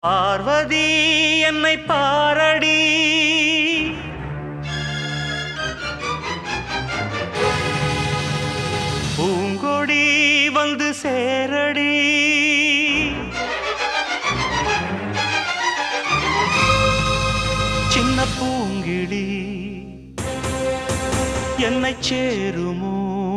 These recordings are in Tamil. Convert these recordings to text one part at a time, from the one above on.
பார்வதி என்னை பாரடி பூங்கொடி வந்து சேரடி சின்ன பூங்கிடி என்னை சேருமோ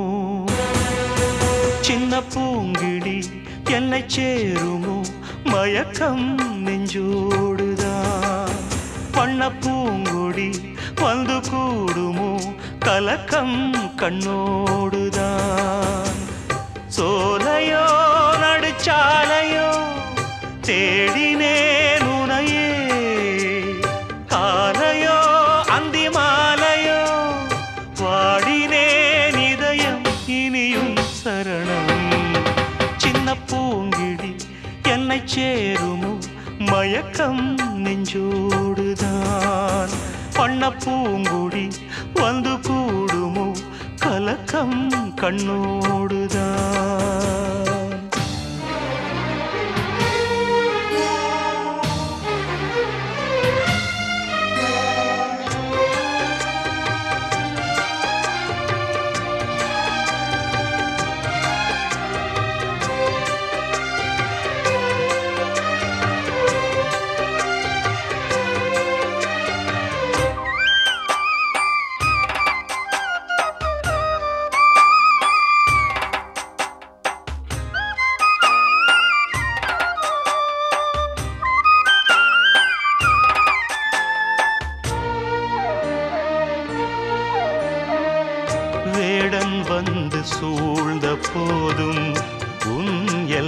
சின்ன பூங்கிடி என்னை சேருமோ மயக்கம் நெஞ்சோடுதான் பண்ண பூங்கொடி வந்து கூடுமோ கலக்கம் கண்ணோடுதான் சோலையோ நடுச்சாலையோ தேடினேன் உனையே காலையோ அந்தி மாலையோ வாடினேன் இதயம் இனியும் சரணம் சின்ன பூங்கிடி என்னை சேருமோ மயக்கம் நெஞ்சோடுதான் பண்ண பூங்குடி வந்து கூடுமோ கலக்கம் கண்ணோடுதான் வேடன் வந்து சூழ்ந்த போதும் உன்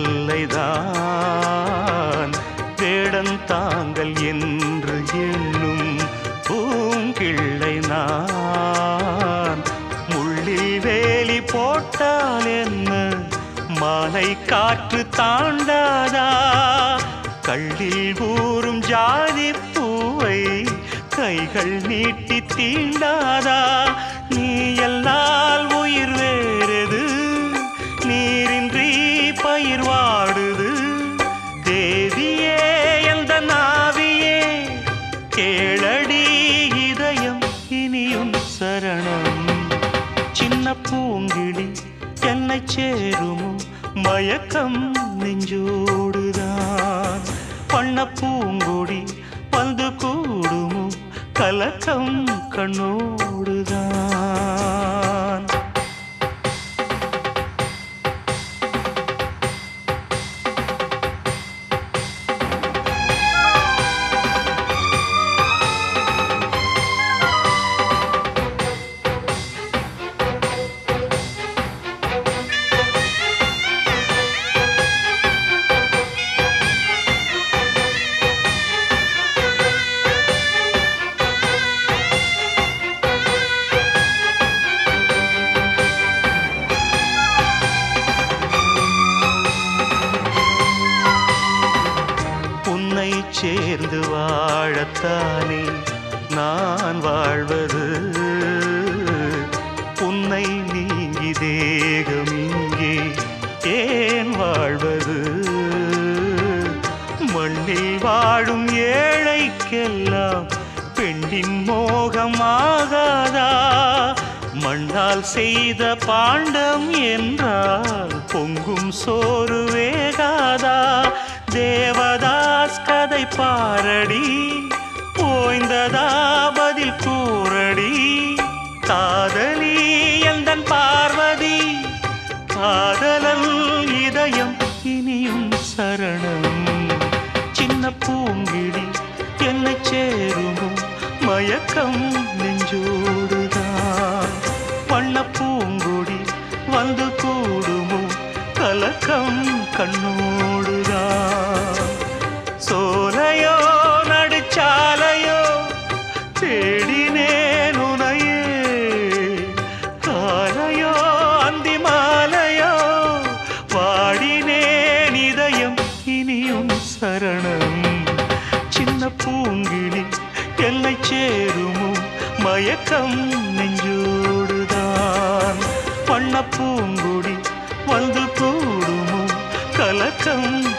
எல்லைதான் வேடன் தாங்கள் என்று எண்ணும் பூங்கிள்ளை நான் முள்ளில் வேலி போட்டால் என்ன மாலை காற்று தாண்டாதா கள்ளில் ஊறும் ஜாதி பூவை கைகள் நீட்டி தீண்டாதா நீ எல்லால் உயிர் வேறது நீரின்றி பயிர் வாடுது தேவியே எந்த நாவியே கேளடி இதயம் இனியும் சரணம் சின்ன பூங்கிடி என்னை சேருமோ மயக்கம் நெஞ்சோடுதான் பண்ண பூங்கொடி வந்து கூடுமோ கலக்கம் கண்ணோடுதான் உன்னை சேர்ந்து வாழத்தானே நான் வாழ்வது உன்னை நீங்கி தேகம் இங்கே ஏன் வாழ்வது மண்ணில் வாழும் ஏழைக்கெல்லாம் பெண்ணின் மோகமாகாதா மண்ணால் செய்த பாண்டம் என்றால் பொங்கும் சோறு வேகாதா தேவதாஸ் கதை பாரடி ஓய்ந்ததா பதில் கூறடி காதலி எந்தன் பார்வதி காதலன் இதயம் இனியும் சரணம் சின்ன பூங்கிடி என்னை சேருமோ மயக்கம் நெஞ்சோடுதான் பண்ண பூங்குடி வந்து கூடுமோ கலக்கம் கண்ணோடுதான் சோலையோ நடுச்சாலையோ தேடினேன் உனையே காலையோ அந்தி மாலையோ வாடினேன் இதயம் இனியும் சரணம் சின்ன பூங்கிளி என்னை சேருமோ மயக்கம் நெஞ்சோடுதான் பண்ண பூங்குடி வந்து கூடுமோ கலக்கம்